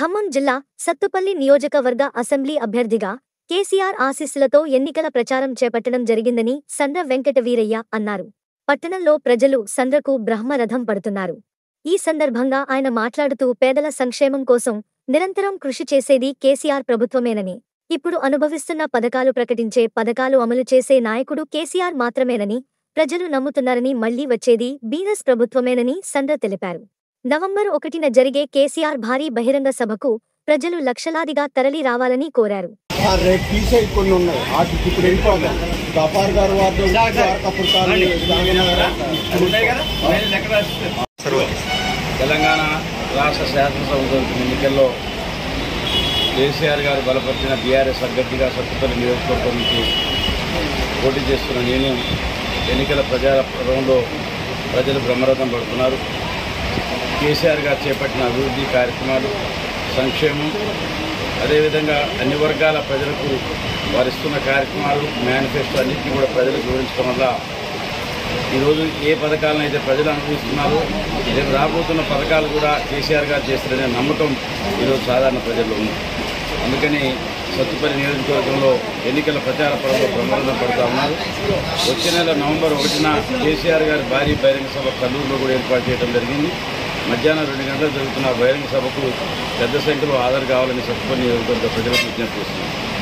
ఖమ్మం జిల్లా సత్తుపల్లి నియోజకవర్గ అసెంబ్లీ అభ్యర్థిగా కేసీఆర్ ఆశీస్సులతో ఎన్నికల ప్రచారం చేపట్టడం జరిగిందని సండ్ర వెంకట వీరయ్య అన్నారు పట్టణంలో ప్రజలు సండ్రకు బ్రహ్మరథం పడుతున్నారు ఈ సందర్భంగా ఆయన మాట్లాడుతూ పేదల సంక్షేమం కోసం నిరంతరం కృషి చేసేది కేసీఆర్ ప్రభుత్వమేనని ఇప్పుడు అనుభవిస్తున్న పథకాలు ప్రకటించే పథకాలు అమలు చేసే నాయకుడు కేసీఆర్ మాత్రమేనని ప్రజలు నమ్ముతున్నారని మళ్లీ వచ్చేది బీనస్ ప్రభుత్వమేనని సండ్ర తెలిపారు నవంబర్ ఒకటిన జరిగే కేసీఆర్ భారీ బహిరంగ సభకు ప్రజలు లక్షలాదిగా తరలి రావాలని కోరారు ఆ రేపు తీసేవి కొన్ని ఉన్నాయి వాటికి ఇప్పుడు వెళ్ళిపోతాం గఫార్ గారు వారితో అప్పుడు తెలంగాణ రాష్ట్ర శాసనసభ జరుగుతున్న ఎన్నికల్లో కేసీఆర్ గారు బలపరిచిన బీఆర్ఎస్ అభ్యర్థిగా సత్తుపల్లి నియోజకవర్గం నుంచి పోటీ చేస్తున్న నేను ఎన్నికల ప్రజారంలో ప్రజలు బ్రహ్మరథం పడుతున్నారు కేసీఆర్ గారు చేపట్టిన అభివృద్ధి కార్యక్రమాలు సంక్షేమం అదేవిధంగా అన్ని వర్గాల ప్రజలకు వారిస్తున్న కార్యక్రమాలు మేనిఫెస్టో అన్నింటినీ కూడా ప్రజలకు వివరించడం వల్ల ఈరోజు ఏ పథకాలను అయితే ప్రజలు అనుభవిస్తున్నారో రేపు రాబోతున్న పథకాలు కూడా కేసీఆర్ గారు చేస్తారనే నమ్మకం ఈరోజు సాధారణ ప్రజల్లో ఉంది అందుకని సత్తుపల్లి నియోజకవర్గంలో ఎన్నికల ప్రచార పరంలో బ్రహ్మాండం పడుతూ ఉన్నారు వచ్చే నెల నవంబర్ ఒకటిన కేసీఆర్ గారి భారీ బహిరంగ సభ కల్లూరులో కూడా ఏర్పాటు చేయడం జరిగింది మధ్యాహ్నం రెండు గంటలకు జరుగుతున్న బహిరంగ సభకు పెద్ద సంఖ్యలో హాజరు కావాలని సత్తుపల్లి నియోజకవర్గ ప్రజలకు విజ్ఞప్తి చేస్తున్నాం